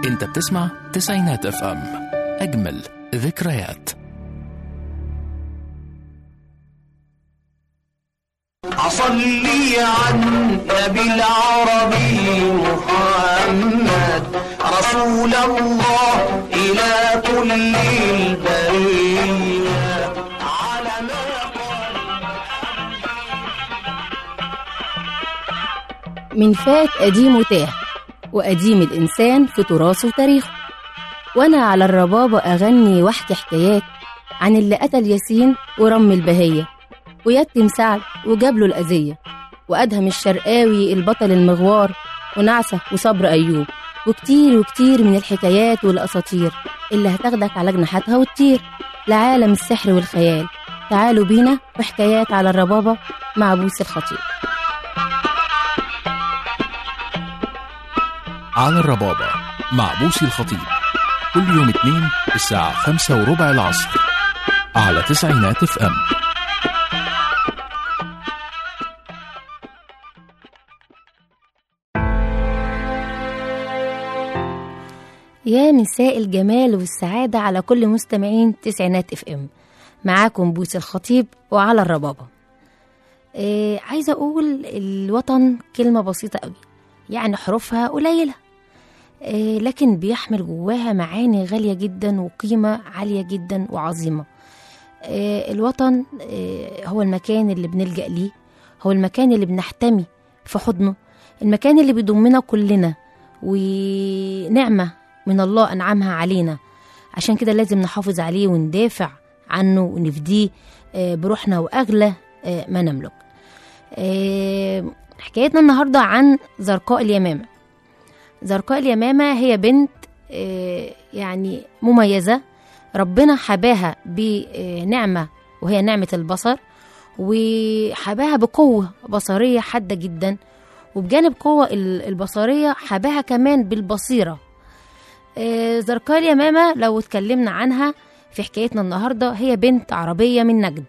انت بتسمع تسعينات اف ام اجمل ذكريات أصلي عن نبي العربي محمد رسول الله إلى كل البرية على ما قال من فات قديم وتاه وقديم الإنسان في تراثه وتاريخه وأنا على الربابة أغني واحكي حكايات عن اللي قتل ياسين ورم البهية ويتم سعد وجاب له الأذية وأدهم الشرقاوي البطل المغوار ونعسة وصبر أيوب وكتير وكتير من الحكايات والأساطير اللي هتاخدك على جناحاتها وتطير لعالم السحر والخيال تعالوا بينا وحكايات على الربابة مع بوس الخطيب على الربابة مع بوسي الخطيب كل يوم اثنين الساعة خمسة وربع العصر على تسعينات اف ام يا مساء الجمال والسعادة على كل مستمعين تسعينات اف ام معاكم بوس الخطيب وعلى الربابة إيه عايزة أقول الوطن كلمة بسيطة قوي يعني حروفها قليلة إيه لكن بيحمل جواها معاني غالية جدا وقيمة عالية جدا وعظيمة إيه الوطن إيه هو المكان اللي بنلجأ ليه هو المكان اللي بنحتمي في حضنه المكان اللي بيضمنا كلنا ونعمة من الله أنعمها علينا عشان كده لازم نحافظ عليه وندافع عنه ونفديه آه، بروحنا وأغلى آه، ما نملك آه، حكايتنا النهاردة عن زرقاء اليمامة زرقاء اليمامة هي بنت آه، يعني مميزة ربنا حباها بنعمة وهي نعمة البصر وحباها بقوة بصرية حادة جدا وبجانب قوة ال- البصرية حباها كمان بالبصيرة آه، زرقاء اليمامة لو اتكلمنا عنها في حكايتنا النهاردة هي بنت عربية من نجد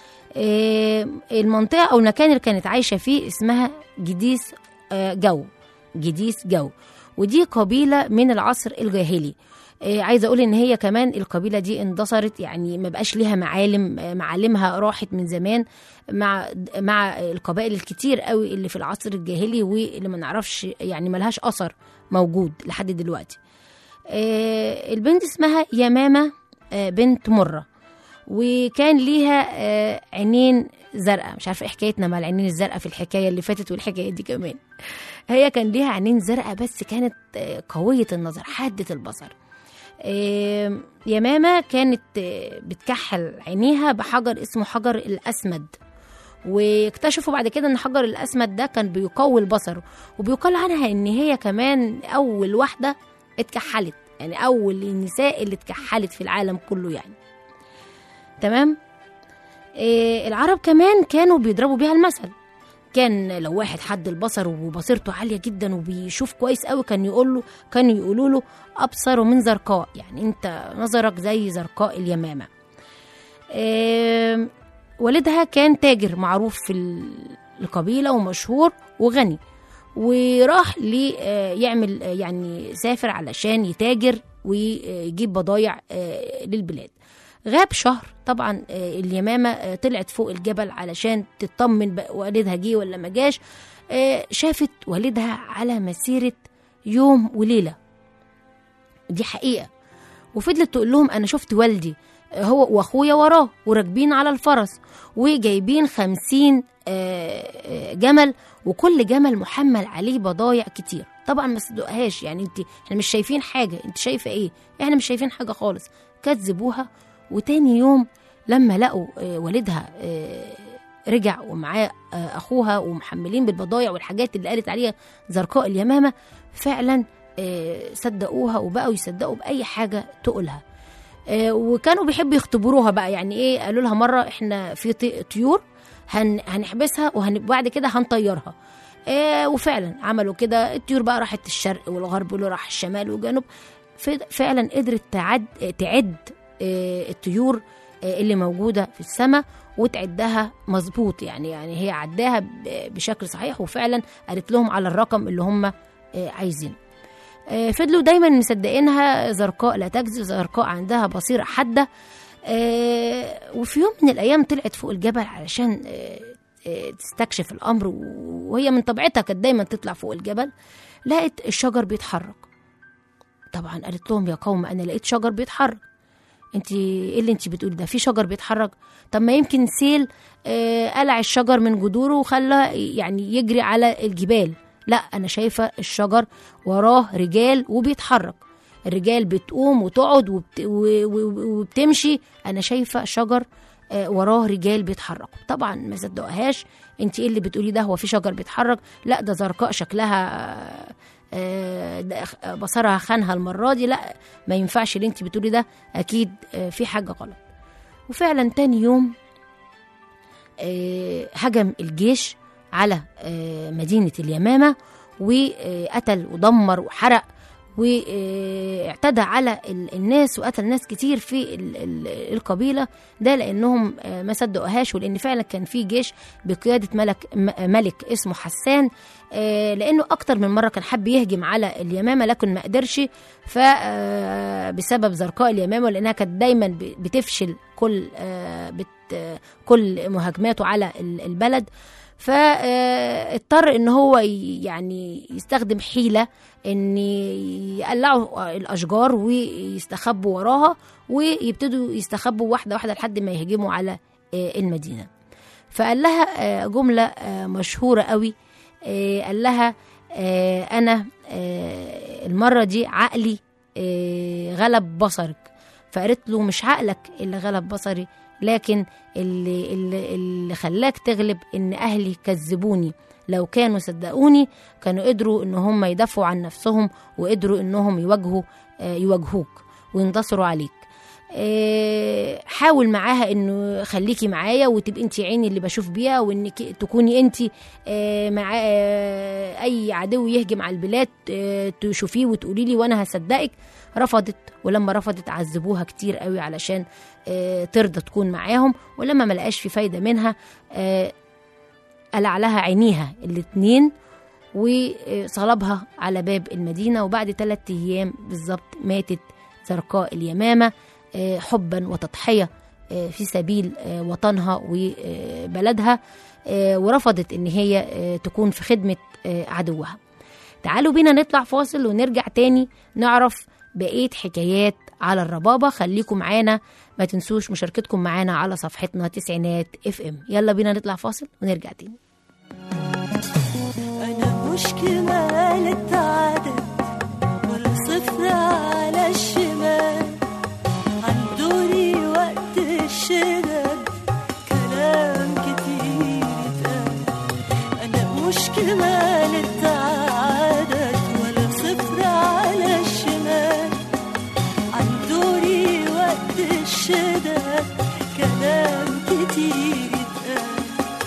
آه، المنطقة أو المكان اللي كانت عايشة فيه اسمها جديس آه، جو جديس جو ودي قبيلة من العصر الجاهلي آه، عايزة أقول إن هي كمان القبيلة دي اندثرت يعني ما بقاش ليها معالم آه، معالمها راحت من زمان مع مع القبائل الكتير قوي اللي في العصر الجاهلي واللي ما نعرفش يعني ملهاش أثر موجود لحد دلوقتي آه، البنت اسمها يمامة آه، بنت مرة وكان ليها آه، عينين زرقاء مش عارفه ايه حكايتنا مع العينين الزرقاء في الحكايه اللي فاتت والحكايه دي كمان هي كان ليها عينين زرقاء بس كانت آه، قويه النظر حاده البصر آه، يمامه كانت آه، بتكحل عينيها بحجر اسمه حجر الاسمد واكتشفوا بعد كده ان حجر الاسمد ده كان بيقوي البصر وبيقال عنها ان هي كمان اول واحده اتكحلت يعني اول النساء اللي اتكحلت في العالم كله يعني تمام إيه العرب كمان كانوا بيضربوا بيها المثل كان لو واحد حد البصر وبصيرته عاليه جدا وبيشوف كويس قوي كان يقول له كانوا يقولوا له ابصر من زرقاء يعني انت نظرك زي زرقاء اليمامه إيه والدها كان تاجر معروف في ال- القبيله ومشهور وغني وراح لي آه، يعمل آه، يعني سافر علشان يتاجر ويجيب بضايع آه، للبلاد غاب شهر طبعا آه، اليمامة آه، طلعت فوق الجبل علشان تطمن بقى والدها جه ولا ما جاش آه، شافت والدها على مسيرة يوم وليلة دي حقيقة وفضلت تقول لهم أنا شفت والدي آه، هو وأخويا وراه وراكبين على الفرس وجايبين خمسين آه، آه، جمل وكل جمل محمل عليه بضايع كتير طبعا ما صدقهاش يعني انت احنا مش شايفين حاجه انت شايفه ايه احنا مش شايفين حاجه خالص كذبوها وتاني يوم لما لقوا آه، والدها آه، رجع ومعاه آه، اخوها ومحملين بالبضايع والحاجات اللي قالت عليها زرقاء اليمامه فعلا آه، صدقوها وبقوا يصدقوا باي حاجه تقولها آه، وكانوا بيحبوا يختبروها بقى يعني ايه قالوا لها مره احنا في طي- طيور هن هنحبسها وبعد كده هنطيرها آه وفعلا عملوا كده الطيور بقى راحت الشرق والغرب واللي راح الشمال والجنوب ف- فعلا قدرت تعد تعد آه الطيور آه اللي موجوده في السماء وتعدها مظبوط يعني يعني هي عداها ب- بشكل صحيح وفعلا قالت لهم على الرقم اللي هم آه عايزينه آه، فضلوا دايما مصدقينها زرقاء لا تكذب زرقاء عندها بصيرة حادة آه، وفي يوم من الأيام طلعت فوق الجبل علشان آه، آه، تستكشف الأمر وهي من طبيعتها كانت دايما تطلع فوق الجبل لقت الشجر بيتحرك طبعا قالت لهم يا قوم أنا لقيت شجر بيتحرك انت ايه اللي انت بتقولي ده في شجر بيتحرك طب ما يمكن سيل آه، قلع الشجر من جذوره وخلى يعني يجري على الجبال لا انا شايفه الشجر وراه رجال وبيتحرك الرجال بتقوم وتقعد وبت... و- و- وبتمشي انا شايفه شجر آه، وراه رجال بيتحركوا طبعا ما صدقوهاش انت ايه اللي بتقولي ده هو في شجر بيتحرك لا ده زرقاء شكلها آه، آه، ده خ- بصرها خانها المره دي لا ما ينفعش اللي انت بتقولي ده اكيد آه، في حاجه غلط وفعلا تاني يوم آه، هجم الجيش على آه، مدينه اليمامه وقتل ودمر وحرق واعتدى على ال- الناس وقتل ناس كتير في ال- ال- القبيله ده لانهم آه، ما صدقوهاش ولان فعلا كان في جيش بقياده ملك م- ملك اسمه حسان آه، لانه اكتر من مره كان حب يهجم على اليمامه لكن ما قدرش ف آه، بسبب زرقاء اليمامه لانها كانت دايما ب- بتفشل كل آه، بت آه، كل مهاجماته على ال- البلد فاضطر ان هو ي- يعني يستخدم حيله ان يقلعوا الاشجار ويستخبوا وراها ويبتدوا يستخبوا واحده واحده لحد ما يهجموا على آه، المدينه فقال لها آه، جمله آه، مشهوره قوي آه، قال لها آه، انا آه، المره دي عقلي آه، غلب بصرك فقالت له مش عقلك اللي غلب بصري لكن اللي, اللي, اللي خلاك تغلب ان اهلي كذبوني لو كانوا صدقوني كانوا قدروا ان هم يدافعوا عن نفسهم وقدروا انهم يواجهوا آه، يواجهوك وينتصروا عليك آه، حاول معاها انه خليكي معايا وتبقي انت عيني اللي بشوف بيها وانك تكوني انت آه، مع آه، اي عدو يهجم على البلاد آه، تشوفيه وتقولي لي وانا هصدقك رفضت ولما رفضت عذبوها كتير قوي علشان آه، ترضى تكون معاهم ولما ما لقاش في فايده منها آه، قلع لها عينيها الاتنين وصلبها على باب المدينة وبعد ثلاثة أيام بالظبط ماتت زرقاء اليمامة آه، حبا وتضحية آه، في سبيل آه، وطنها وبلدها آه، ورفضت ان هي آه، تكون في خدمة آه، عدوها تعالوا بينا نطلع فاصل ونرجع تاني نعرف بقية حكايات على الربابة خليكم معانا ما تنسوش مشاركتكم معانا على صفحتنا تسعينات اف ام يلا بينا نطلع فاصل ونرجع تاني أنا مش كمالة عدد ولا صفر على الشمال عندوني وقت الشدد كلام كتير اتقال أنا مش كمالة عدد ولا صفر على الشمال عندوني وقت الشدد كلام كتير اتقال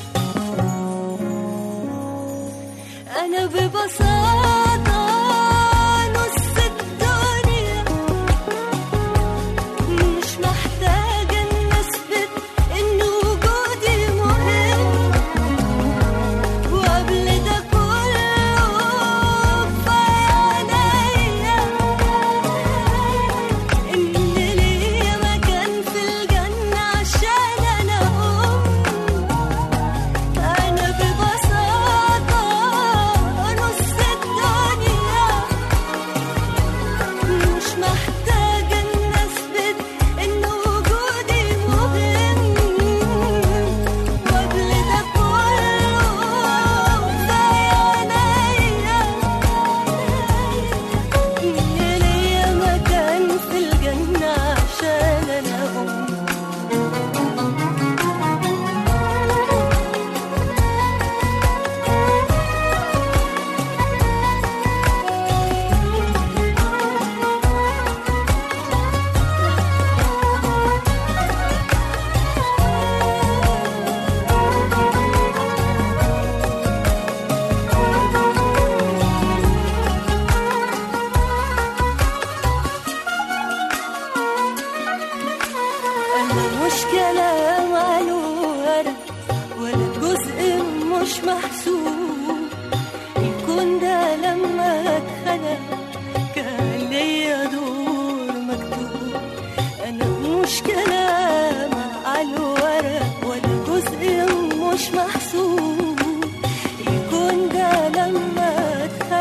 أنا ببساطة نص الدنيا مش محتاجة إن أثبت إن وجودي مهم وقبل ده كله كفاية عليا إن ليا مكان في الجنة عشان أنا أم أنا ببساطة نص الدنيا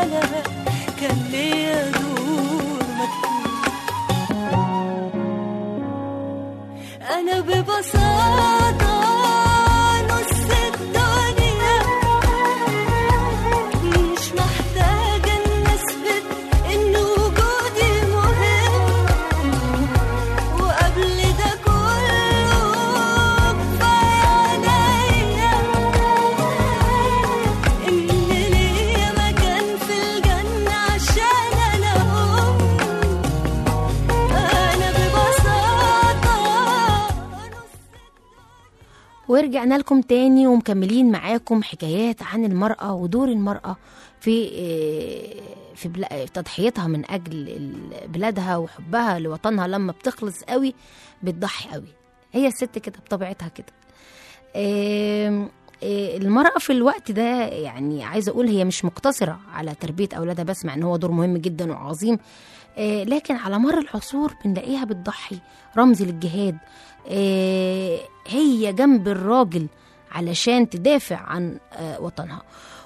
عشانها كان ليا دور مكتوب أنا ببساطة نص الدنيا مش محتاجة إن أثبت إن وجودي مهم وقبل ده كله كفاية عليا إن ليا مكان في الجنة عشان أنا أم أنا ببساطة ورجعنا لكم تاني ومكملين معاكم حكايات عن المرأة ودور المرأة في آه، في بلا- في تضحيتها من أجل ال- بلادها وحبها لوطنها لما بتخلص قوي بتضحي قوي هي الست كده بطبيعتها كده آم، آه، المرأة في الوقت ده يعني عايزة أقول هي مش مقتصرة على تربية أولادها بس مع إن هو دور مهم جدا وعظيم آه، لكن على مر العصور بنلاقيها بتضحي رمز للجهاد آه، هي جنب الراجل علشان تدافع عن آه، وطنها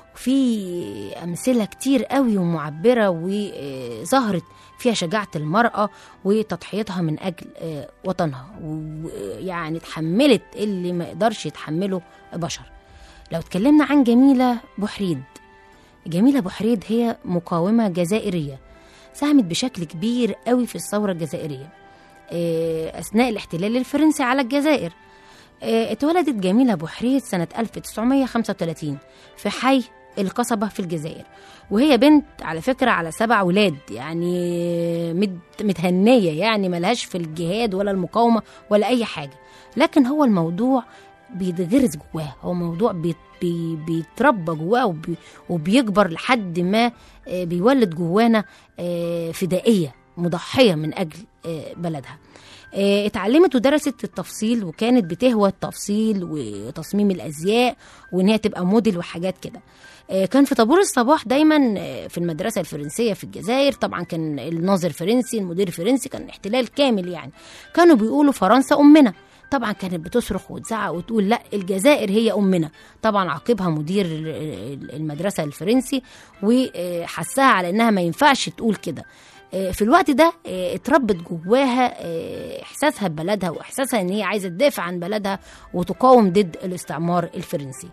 وفي أمثلة كتير قوي ومعبرة وظهرت فيها شجاعة المرأة وتضحيتها من أجل آه، وطنها ويعني اتحملت اللي ما يقدرش يتحمله بشر لو اتكلمنا عن جميلة بحريد جميلة بحريد هي مقاومة جزائرية ساهمت بشكل كبير قوي في الثورة الجزائرية آه، أثناء الاحتلال الفرنسي على الجزائر آه، اتولدت جميلة بحريد سنة 1935 في حي القصبة في الجزائر وهي بنت على فكرة على سبع ولاد يعني مت- متهنية يعني ملهاش في الجهاد ولا المقاومة ولا أي حاجة لكن هو الموضوع بيتغرس جواه هو موضوع بي بي بيتربى جواه وبي وبيكبر لحد ما آه، بيولد جوانا آه، فدائية مضحية من أجل آه، بلدها آه، اتعلمت ودرست التفصيل وكانت بتهوى التفصيل وتصميم الازياء وان هي تبقى موديل وحاجات كده آه، كان في طابور الصباح دايما آه، في المدرسه الفرنسيه في الجزائر طبعا كان الناظر فرنسي المدير فرنسي كان احتلال كامل يعني كانوا بيقولوا فرنسا امنا طبعا كانت بتصرخ وتزعق وتقول لا الجزائر هي امنا طبعا عاقبها مدير ال- ال- المدرسه الفرنسي وحسها على انها ما ينفعش تقول كده آه، في الوقت ده آه، اتربت جواها آه، احساسها ببلدها واحساسها ان هي عايزه تدافع عن بلدها وتقاوم ضد الاستعمار الفرنسي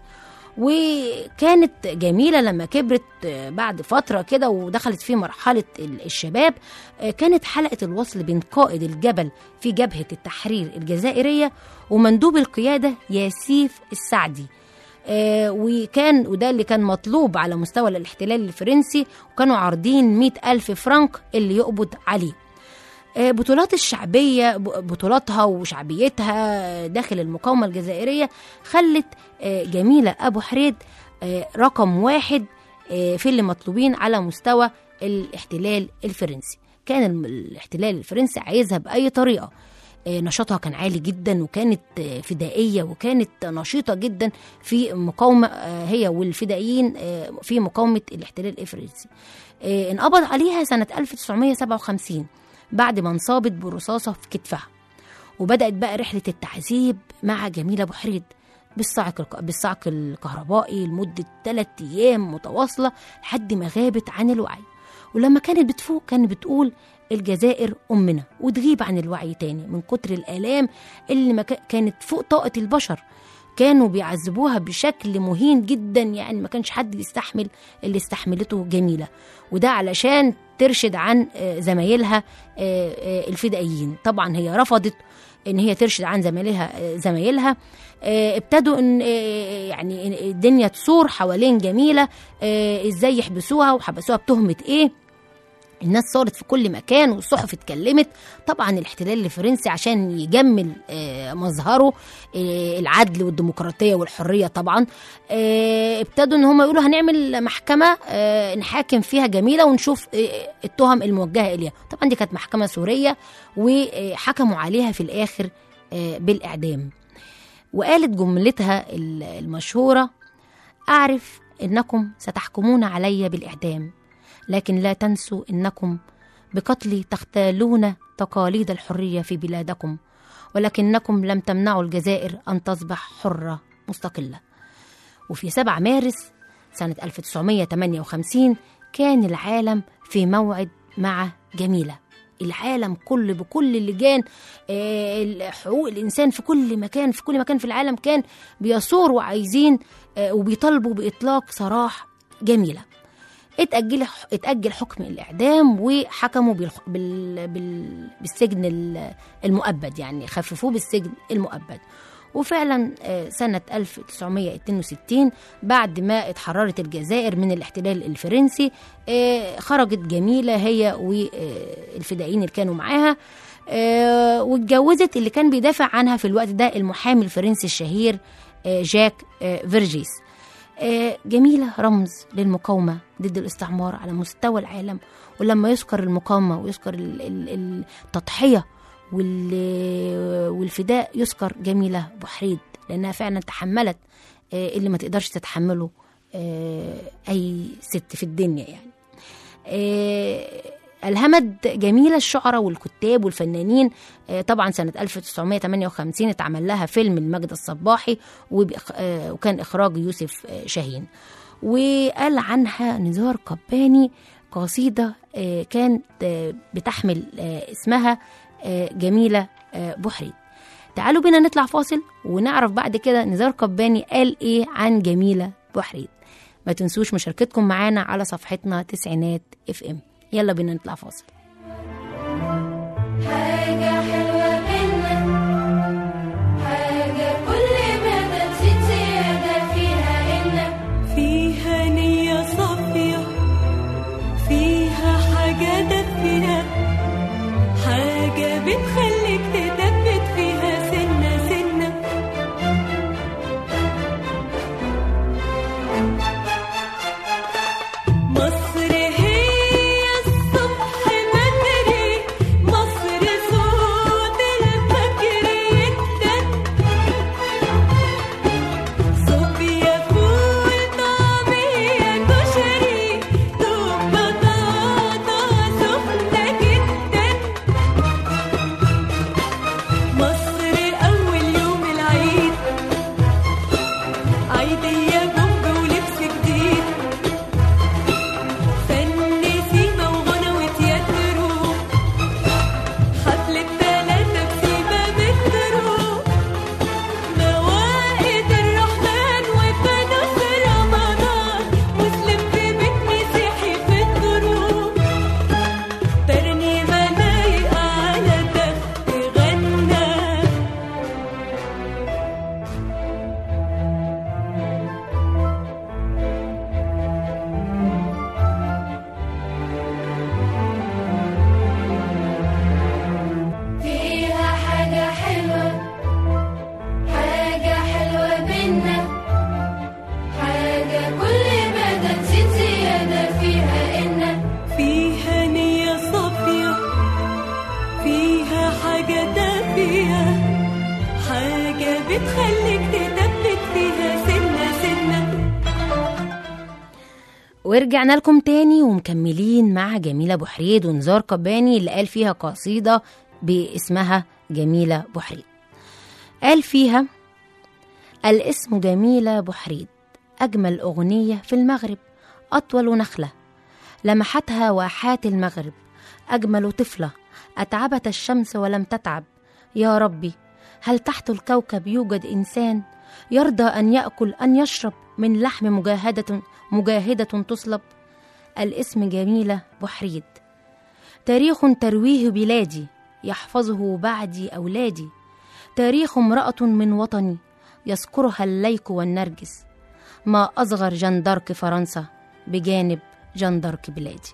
وكانت جميله لما كبرت آه، بعد فتره كده ودخلت في مرحله ال- الشباب آه، كانت حلقه الوصل بين قائد الجبل في جبهه التحرير الجزائريه ومندوب القياده ياسيف السعدي آه، وكان وده اللي كان مطلوب على مستوى الاحتلال الفرنسي وكانوا عارضين مئة ألف فرنك اللي يقبض عليه آه، بطولات الشعبية ب- بطولاتها وشعبيتها داخل المقاومة الجزائرية خلت آه، جميلة أبو حريد آه، رقم واحد آه، في اللي مطلوبين على مستوى الاحتلال الفرنسي كان الم- الاحتلال الفرنسي عايزها بأي طريقة آه، نشاطها كان عالي جدا وكانت آه، فدائية وكانت نشيطة جدا في مقاومة آه، هي والفدائيين آه، في مقاومة الاحتلال الفرنسي آه، انقبض عليها سنة 1957 بعد ما انصابت برصاصة في كتفها وبدأت بقى رحلة التعذيب مع جميلة أبو حريد بالصعق الك- بالصعق الكهربائي لمدة ثلاثة أيام متواصلة لحد ما غابت عن الوعي ولما كانت بتفوق كانت بتقول الجزائر أمنا وتغيب عن الوعي تاني من كتر الآلام اللي ما كا- كانت فوق طاقة البشر كانوا بيعذبوها بشكل مهين جدا يعني ما كانش حد يستحمل اللي استحملته جميلة وده علشان ترشد عن آه، زمايلها آه، آه، الفدائيين طبعا هي رفضت ان هي ترشد عن زمايلها آه، زمايلها آه، ابتدوا ان آه، يعني إن الدنيا تصور حوالين جميله آه، ازاي يحبسوها وحبسوها بتهمه ايه الناس صارت في كل مكان والصحف اتكلمت طبعا الاحتلال الفرنسي عشان يجمل آه، مظهره آه، العدل والديمقراطيه والحريه طبعا آه، ابتدوا ان هم يقولوا هنعمل محكمه آه، نحاكم فيها جميله ونشوف آه، التهم الموجهه اليها طبعا دي كانت محكمه سوريه وحكموا عليها في الاخر آه، بالاعدام وقالت جملتها ال- المشهوره اعرف انكم ستحكمون علي بالاعدام لكن لا تنسوا انكم بقتلي تختالون تقاليد الحريه في بلادكم ولكنكم لم تمنعوا الجزائر ان تصبح حره مستقله وفي 7 مارس سنه 1958 كان العالم في موعد مع جميلة العالم كله بكل اللجان آه، حقوق الإنسان في كل مكان في كل مكان في العالم كان بيثوروا وعايزين آه، وبيطالبوا بإطلاق سراح جميلة اتأجل اتأجل حكم الإعدام وحكموا بالخ- بال... بال... بالسجن ال- المؤبد يعني خففوه بالسجن المؤبد وفعلا آه، سنة 1962 بعد ما اتحررت الجزائر من الاحتلال الفرنسي آه، خرجت جميلة هي والفدائيين اللي كانوا معاها آه، واتجوزت اللي كان بيدافع عنها في الوقت ده المحامي الفرنسي الشهير آه، جاك آه، فيرجيس آه، جميلة رمز للمقاومة ضد الاستعمار على مستوى العالم ولما يذكر المقاومة ويذكر ال- ال- التضحية وال- والفداء يذكر جميلة بحريد لأنها فعلا تحملت آه، اللي ما تقدرش تتحمله آه، أي ست في الدنيا يعني آه، ألهمت جميلة الشعراء والكتاب والفنانين آه، طبعا سنة 1958 اتعمل لها فيلم المجد الصباحي وبإخ- آه، وكان إخراج يوسف آه، شاهين وقال عنها نزار قباني قصيدة آه، كانت آه، بتحمل آه، اسمها آه، جميلة آه، بحري تعالوا بينا نطلع فاصل ونعرف بعد كده نزار قباني قال ايه عن جميلة بحري ما تنسوش مشاركتكم معانا على صفحتنا تسعينات اف ام يلا بينا نطلع فاصل حاجة حلوة بينا حاجة كل ما تزيد زيادة فيها إن فيها نية صافية فيها حاجة دافية حاجة بتخليك تثبت فيها سنة سنة مصر هي الصبح بدري مصر صوت الفجر يدن صوفيا فول طعمية كشري دوب بطاطا سخنة جدا مصر أول يوم العيد عيدية بومب ولبس جديد فن سيما وغنى وتياترو حفلة تلاتة بسيبة بترو مواقيت الرحمن وفانوس رمضان مسلم في بيت مسيحي في الدروب ترنيمة لايقة على ده تغنى فيها حاجة حلوة حاجة حلوة بينا حاجة كل ما تزيد زيادة فيها إن فيها نية صافية فيها حاجة دافية حاجة بتخليك تثبت فيها سنة سنة ورجعنا لكم تاني ومكملين مع جميلة بحريد ونزار قباني اللي قال فيها قصيدة باسمها جميلة بحريد قال فيها الاسم جميلة بحريد أجمل أغنية في المغرب أطول نخلة لمحتها واحات المغرب أجمل طفلة أتعبت الشمس ولم تتعب يا ربي هل تحت الكوكب يوجد إنسان يرضى أن يأكل أن يشرب من لحم مجاهدة مجاهدة تصلب الاسم جميلة بحريد تاريخ ترويه بلادي يحفظه بعدي أولادي تاريخ امرأة من وطني يذكرها الليك والنرجس ما أصغر جندرك فرنسا بجانب جندرك بلادي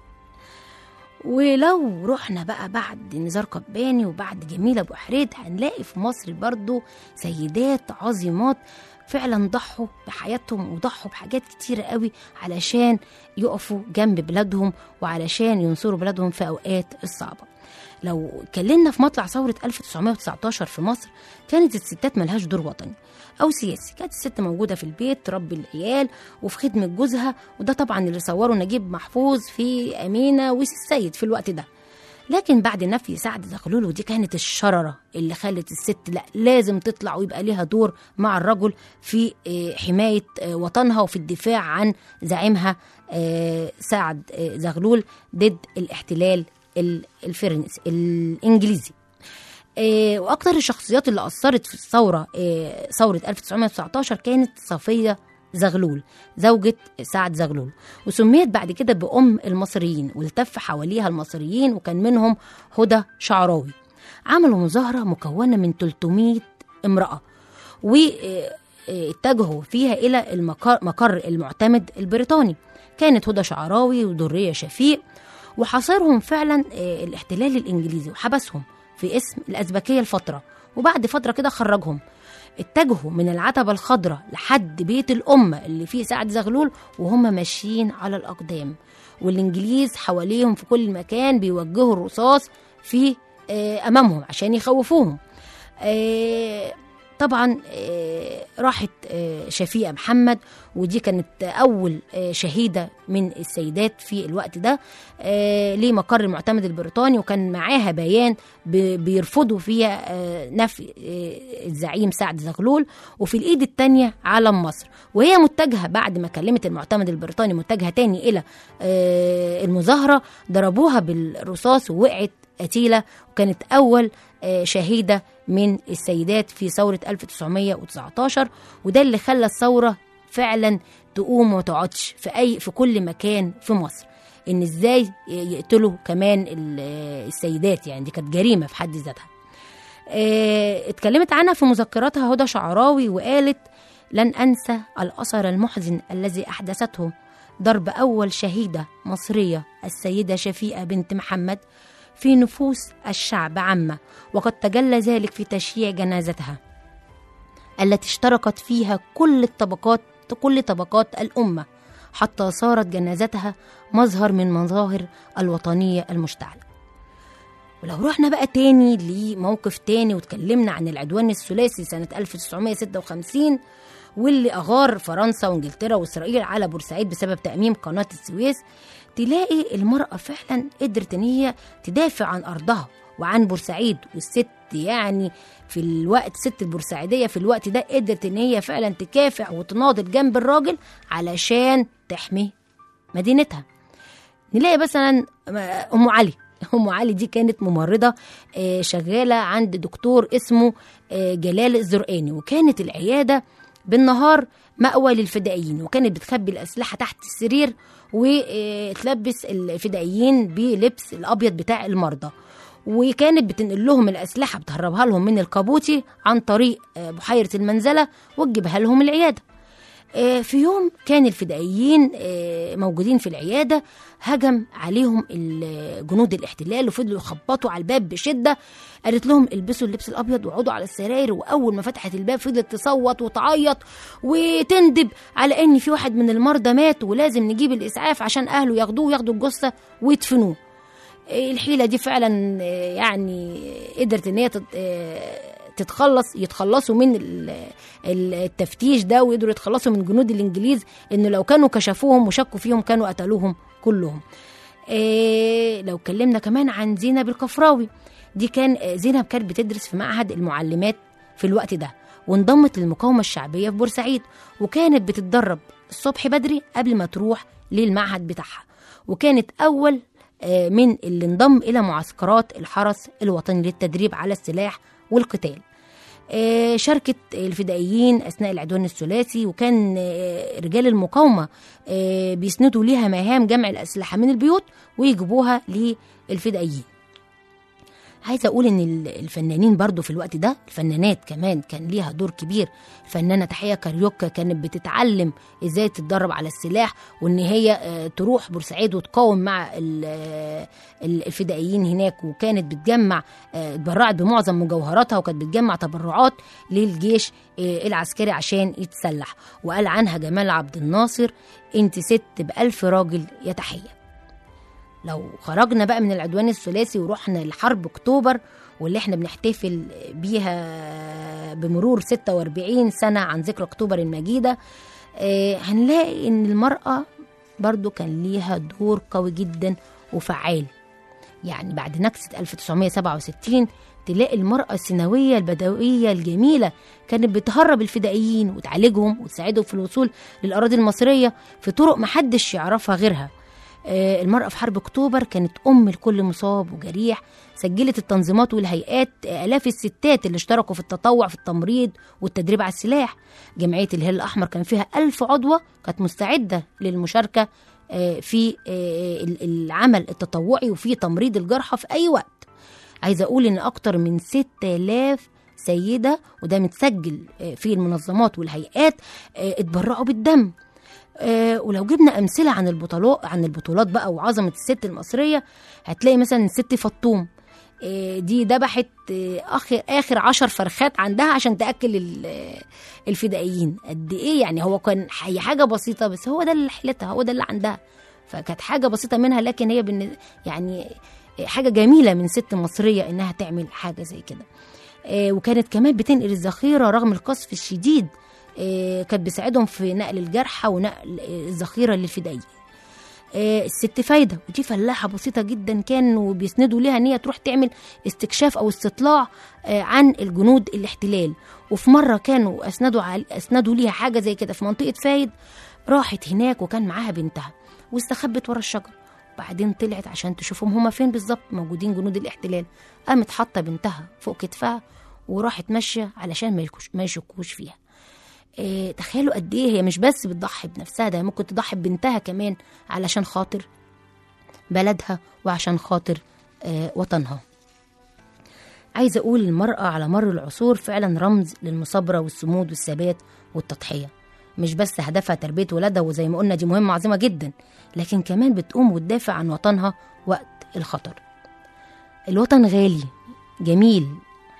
ولو رحنا بقى بعد نزار قباني وبعد جميلة أبو حريد هنلاقي في مصر برضو سيدات عظيمات فعلا ضحوا بحياتهم وضحوا بحاجات كتيرة قوي علشان يقفوا جنب بلادهم وعلشان ينصروا بلادهم في أوقات الصعبة لو اتكلمنا في مطلع ثورة 1919 في مصر كانت الستات ملهاش دور وطني أو سياسي كانت الست موجودة في البيت تربي العيال وفي خدمة جوزها وده طبعا اللي صوره نجيب محفوظ في أمينة وسي السيد في الوقت ده لكن بعد نفي سعد زغلول ودي كانت الشررة اللي خلت الست لا لازم تطلع ويبقى ليها دور مع الرجل في آه، حماية آه، وطنها وفي الدفاع عن زعيمها آه، سعد آه، زغلول ضد الاحتلال ال- الفرنسي الإنجليزي آه، واكتر الشخصيات اللي اثرت في الثوره آه، ثوره 1919 كانت صفيه زغلول زوجة سعد زغلول وسميت بعد كده بأم المصريين والتف حواليها المصريين وكان منهم هدى شعراوي عملوا مظاهرة مكونة من 300 امرأة واتجهوا فيها إلى المقر مقر المعتمد البريطاني كانت هدى شعراوي ودرية شفيق وحاصرهم فعلا آه، الاحتلال الإنجليزي وحبسهم في اسم الأزبكية لفترة وبعد فترة كده خرجهم اتجهوا من العتبة الخضراء لحد بيت الأمة اللي فيه سعد زغلول وهم ماشيين على الأقدام والإنجليز حواليهم في كل مكان بيوجهوا الرصاص في آه، أمامهم عشان يخوفوهم آه، طبعا آه، راحت آه، شفيقة محمد ودي كانت أول آه، شهيدة من السيدات في الوقت ده آه، لمقر المعتمد البريطاني وكان معاها بيان ب- بيرفضوا فيها آه، نفي آه، الزعيم سعد زغلول وفي الإيد التانية علم مصر وهي متجهة بعد ما كلمت المعتمد البريطاني متجهة تاني إلى آه، المظاهرة ضربوها بالرصاص ووقعت قتيلة وكانت أول آه، شهيدة من السيدات في ثورة 1919 وده اللي خلى الثورة فعلا تقوم وما تقعدش في أي في كل مكان في مصر إن إزاي يقتلوا كمان ال- السيدات يعني دي كانت جريمة في حد ذاتها آه، اتكلمت عنها في مذكراتها هدى شعراوي وقالت لن أنسى الأثر المحزن الذي أحدثته ضرب أول شهيدة مصرية السيدة شفيقة بنت محمد في نفوس الشعب عامة وقد تجلى ذلك في تشييع جنازتها التي اشتركت فيها كل الطبقات كل طبقات الأمة حتى صارت جنازتها مظهر من مظاهر الوطنية المشتعلة ولو رحنا بقى تاني لموقف تاني واتكلمنا عن العدوان الثلاثي سنة 1956 واللي أغار فرنسا وانجلترا وإسرائيل على بورسعيد بسبب تأميم قناة السويس تلاقي المرأة فعلا قدرت إن هي تدافع عن أرضها وعن بورسعيد والست يعني في الوقت ست البورسعيدية في الوقت ده قدرت إن هي فعلا تكافح وتناضل جنب الراجل علشان تحمي مدينتها نلاقي مثلا ام علي ام علي دي كانت ممرضه آه، شغاله عند دكتور اسمه آه، جلال الزرقاني وكانت العياده بالنهار مأوى للفدائيين وكانت بتخبي الأسلحة تحت السرير وتلبس الفدائيين بلبس الأبيض بتاع المرضى وكانت بتنقل لهم الأسلحة بتهربها لهم من الكابوتي عن طريق آه، بحيرة المنزلة وتجيبها لهم العيادة آه، في يوم كان الفدائيين آه، موجودين في العيادة هجم عليهم ال- جنود الاحتلال وفضلوا يخبطوا على الباب بشدة قالت لهم البسوا اللبس الأبيض وقعدوا على السراير وأول ما فتحت الباب فضلت تصوت وتعيط وتندب على إن في واحد من المرضى مات ولازم نجيب الإسعاف عشان أهله ياخدوه وياخدوا الجثة ويدفنوه الحيله دي فعلا آه، يعني قدرت ان هي تت- آه، تتخلص يتخلصوا من ال- ال- التفتيش ده ويقدروا يتخلصوا من جنود الانجليز انه لو كانوا كشفوهم وشكوا فيهم كانوا قتلوهم كلهم إيه لو اتكلمنا كمان عن زينب القفراوي دي كان آه، زينب كانت بتدرس في معهد المعلمات في الوقت ده وانضمت للمقاومة الشعبية في بورسعيد وكانت بتتدرب الصبح بدري قبل ما تروح للمعهد بتاعها وكانت أول آه، من اللي انضم إلى معسكرات الحرس الوطني للتدريب على السلاح والقتال آه، شاركت الفدائيين أثناء العدوان الثلاثي وكان آه، رجال المقاومة آه، بيسندوا ليها مهام جمع الأسلحة من البيوت ويجيبوها للفدائيين عايزه اقول ان ال- الفنانين برضو في الوقت ده الفنانات كمان كان ليها دور كبير الفنانه تحيه كاريوكا كانت بتتعلم ازاي تتدرب على السلاح وان هي آه، تروح بورسعيد وتقاوم مع ال- آه، ال- الفدائيين هناك وكانت بتجمع آه، اتبرعت بمعظم مجوهراتها وكانت بتجمع تبرعات للجيش آه، العسكري عشان يتسلح وقال عنها جمال عبد الناصر انت ست بألف راجل يا تحيه لو خرجنا بقى من العدوان الثلاثي ورحنا لحرب اكتوبر واللي احنا بنحتفل بيها بمرور 46 سنة عن ذكرى اكتوبر المجيدة آه، هنلاقي ان المرأة برضو كان ليها دور قوي جدا وفعال يعني بعد نكسة 1967 تلاقي المرأة السيناوية البدوية الجميلة كانت بتهرب الفدائيين وتعالجهم وتساعدهم في الوصول للأراضي المصرية في طرق محدش يعرفها غيرها آه، المرأة في حرب أكتوبر كانت أم لكل مصاب وجريح سجلت التنظيمات والهيئات آه، آلاف الستات اللي اشتركوا في التطوع في التمريض والتدريب على السلاح جمعية الهلال الأحمر كان فيها ألف عضوة كانت مستعدة للمشاركة آه، في آه، ال- العمل التطوعي وفي تمريض الجرحى في أي وقت عايزة أقول إن أكتر من 6000 سيدة وده متسجل آه، في المنظمات والهيئات آه، اتبرعوا بالدم آه، ولو جبنا امثله عن البطولات عن البطولات بقى وعظمه الست المصريه هتلاقي مثلا الست فطوم آه، دي ذبحت آه، اخر اخر عشر فرخات عندها عشان تاكل ال- آه، الفدائيين قد ايه يعني هو كان هي حاجه بسيطه بس هو ده اللي حيلتها هو ده اللي عندها فكانت حاجه بسيطه منها لكن هي بالن- يعني حاجه جميله من ست مصريه انها تعمل حاجه زي كده آه، وكانت كمان بتنقل الذخيره رغم القصف الشديد آه، كانت بتساعدهم في نقل الجرحى ونقل آه، الذخيره للفدائيين آه، الست فايده ودي فلاحه بسيطه جدا كانوا بيسندوا ليها ان هي تروح تعمل استكشاف او استطلاع آه، عن الجنود الاحتلال وفي مره كانوا اسندوا عل... اسندوا ليها حاجه زي كده في منطقه فايد راحت هناك وكان معاها بنتها واستخبت ورا الشجر وبعدين طلعت عشان تشوفهم هما فين بالظبط موجودين جنود الاحتلال قامت حاطه بنتها فوق كتفها وراحت ماشيه علشان ما يكوش- ما يشكوش فيها إيه تخيلوا قد ايه هي مش بس بتضحي بنفسها ده ممكن تضحي ببنتها كمان علشان خاطر بلدها وعشان خاطر آه وطنها عايزه اقول المراه على مر العصور فعلا رمز للمثابره والصمود والثبات والتضحيه مش بس هدفها تربيه ولادها وزي ما قلنا دي مهمه عظيمه جدا لكن كمان بتقوم وتدافع عن وطنها وقت الخطر الوطن غالي جميل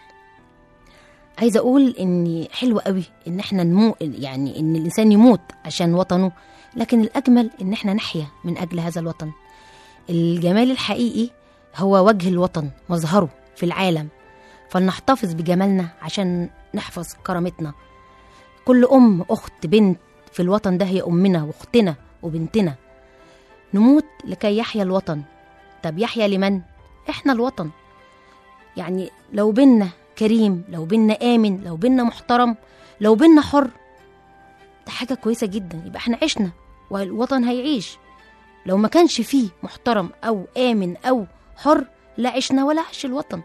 عايزه اقول ان حلو قوي ان احنا نمو يعني ان الانسان يموت عشان وطنه لكن الاجمل ان احنا نحيا من اجل هذا الوطن الجمال الحقيقي هو وجه الوطن مظهره في العالم فلنحتفظ بجمالنا عشان نحفظ كرامتنا كل ام اخت بنت في الوطن ده هي امنا واختنا وبنتنا نموت لكي يحيا الوطن طب يحيا لمن احنا الوطن يعني لو بينا كريم لو بينا آمن لو بينا محترم لو بينا حر ده حاجة كويسة جدا يبقى احنا عشنا والوطن هيعيش لو ما كانش فيه محترم أو آمن أو حر لا عشنا ولا عاش الوطن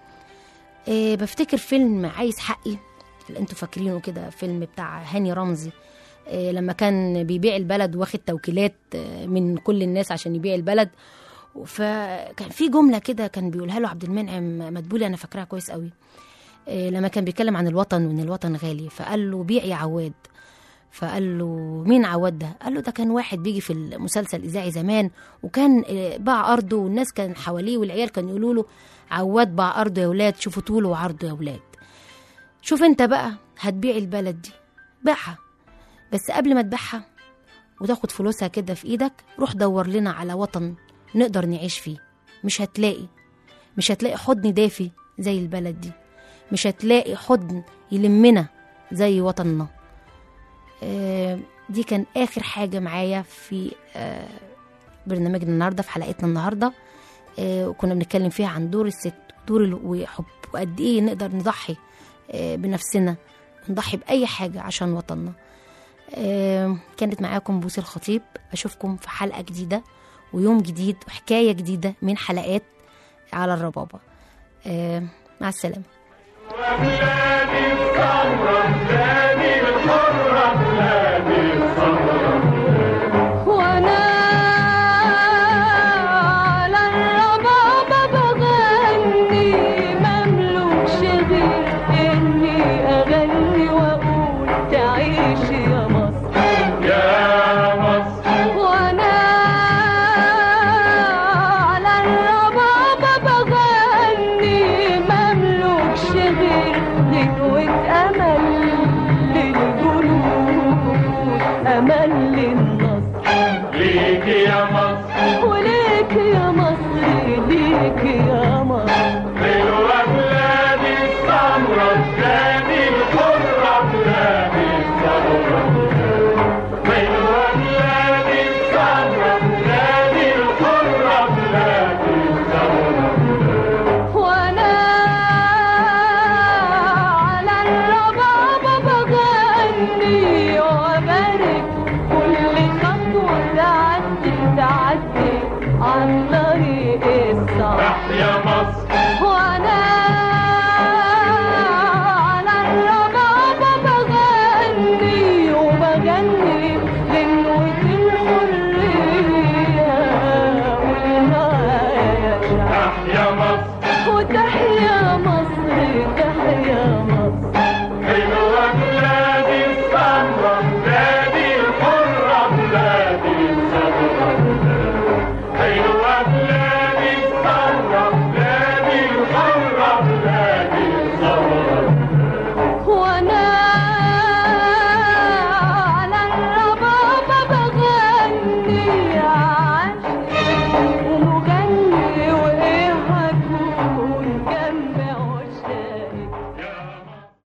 إيه بفتكر فيلم عايز حقي اللي انتوا فاكرينه كده فيلم بتاع هاني رمزي إيه لما كان بيبيع البلد واخد توكيلات آه، من كل الناس عشان يبيع البلد فكان في جمله كده كان بيقولها له عبد المنعم مدبولي انا فاكراها كويس قوي إيه لما كان بيتكلم عن الوطن وان الوطن غالي فقال له بيع يا عواد فقال له مين عواد ده قال له ده كان واحد بيجي في المسلسل الاذاعي زمان وكان إيه، باع ارضه والناس كان حواليه والعيال كانوا يقولوا له عواد باع ارضه يا ولاد شوفوا طوله وعرضه يا ولاد شوف انت بقى هتبيع البلد دي بيعها بس قبل ما تبيعها وتاخد فلوسها كده في ايدك روح دور لنا على وطن نقدر نعيش فيه مش هتلاقي مش هتلاقي حضن دافي زي البلد دي مش هتلاقي حضن يلمنا زي وطننا آه، دي كان آخر حاجة معايا في آه، برنامجنا النهاردة في حلقتنا النهاردة آه، وكنا بنتكلم فيها عن دور الست دور ال- وحب وقد إيه نقدر نضحي آه، بنفسنا نضحي بأي حاجة عشان وطننا آه، كانت معاكم بوسي الخطيب أشوفكم في حلقة جديدة ويوم جديد وحكاية جديدة من حلقات على الربابة آه، مع السلامة بلادي الحرة